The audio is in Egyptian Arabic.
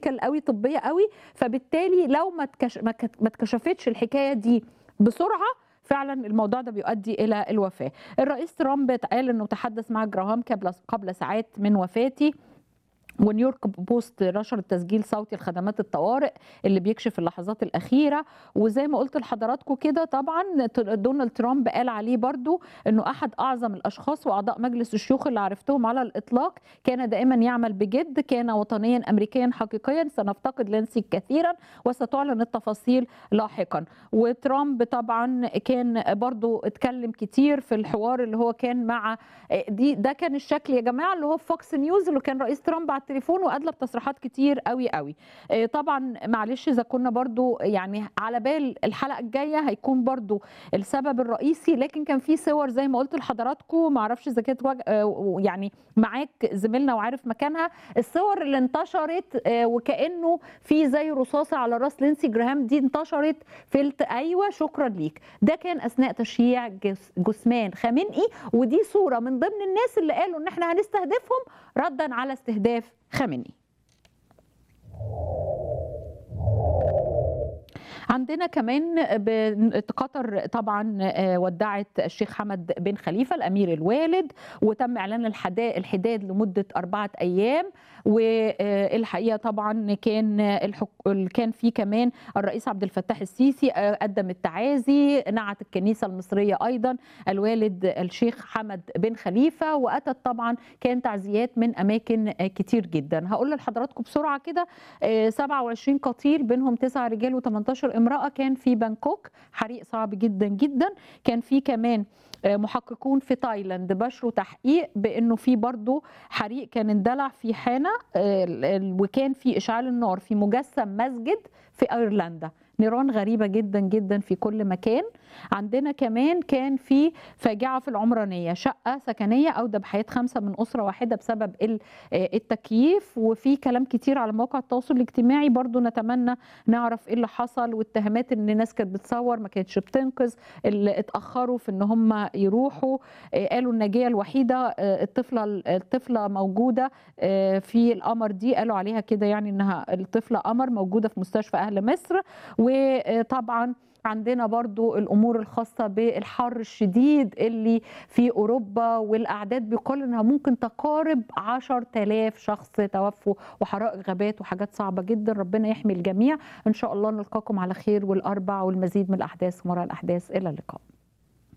ميديكال قوي طبيه قوي فبالتالي لو ما اتكش- ما كت- ما اتكشفتش الحكايه دي بسرعه فعلا الموضوع ده بيؤدي الى الوفاه. الرئيس ترامب قال انه تحدث مع جراهام قبل قبل ساعات من وفاتي ونيويورك بوست نشر تسجيل صوتي لخدمات الطوارئ اللي بيكشف اللحظات الأخيرة وزي ما قلت لحضراتكم كده طبعا دونالد ترامب قال عليه برضو أنه أحد أعظم الأشخاص وأعضاء مجلس الشيوخ اللي عرفتهم على الإطلاق كان دائما يعمل بجد كان وطنيا أمريكيا حقيقيا سنفتقد لانسي كثيرا وستعلن التفاصيل لاحقا وترامب طبعا كان برضو اتكلم كتير في الحوار اللي هو كان مع دي ده كان الشكل يا جماعة اللي هو في فوكس نيوز اللي كان رئيس ترامب على التليفون وادلى بتصريحات كتير قوي قوي آه، طبعا معلش اذا كنا برضو يعني على بال الحلقه الجايه هيكون برضو السبب الرئيسي لكن كان في صور زي ما قلت لحضراتكم ما اعرفش اذا كانت وج- آه، يعني معاك زميلنا وعارف مكانها الصور اللي انتشرت آه، وكانه في زي رصاصه على راس لينسي جراهام دي انتشرت في الت... ايوه شكرا ليك ده كان اثناء تشييع جس... جثمان خامنئي ودي صوره من ضمن الناس اللي قالوا ان احنا هنستهدفهم ردا على استهداف خامنئي عندنا كمان ب- قطر طبعا آه، ودعت الشيخ حمد بن خليفه الامير الوالد وتم اعلان الحدا- الحداد لمده اربعه ايام والحقيقه طبعا كان الحك... كان في كمان الرئيس عبد الفتاح السيسي آه، قدم التعازي نعت الكنيسه المصريه ايضا الوالد الشيخ حمد بن خليفه واتت طبعا كان تعزيات من اماكن آه، كتير جدا هقول لحضراتكم بسرعه كده آه، 27 قتيل بينهم 9 رجال و18 امراه كان في بانكوك حريق صعب جدا جدا كان في كمان آه، محققون في تايلاند بشروا تحقيق بانه في برضه حريق كان اندلع في حانه آه، ال- ال- وكان في اشعال النار في مجسم مسجد في ايرلندا نيران غريبة جدا جدا في كل مكان عندنا كمان كان في فاجعة في العمرانية شقة سكنية أودى بحياة خمسة من أسرة واحدة بسبب ال- آه، التكييف وفي كلام كتير على مواقع التواصل الاجتماعي برضو نتمنى نعرف ايه اللي حصل واتهامات ان الناس كانت بتصور ما كانتش بتنقذ اللي اتاخروا في ان هم يروحوا آه، قالوا الناجيه الوحيده آه، الطفله الطفله موجوده آه، في القمر دي قالوا عليها كده يعني انها الطفله قمر موجوده في مستشفى اهل مصر وطبعا عندنا برضو الامور الخاصه بالحر الشديد اللي في اوروبا والاعداد بيقال انها ممكن تقارب 10000 شخص توفوا وحرائق غابات وحاجات صعبه جدا ربنا يحمي الجميع ان شاء الله نلقاكم على خير والاربع والمزيد من الاحداث وراء الاحداث الى اللقاء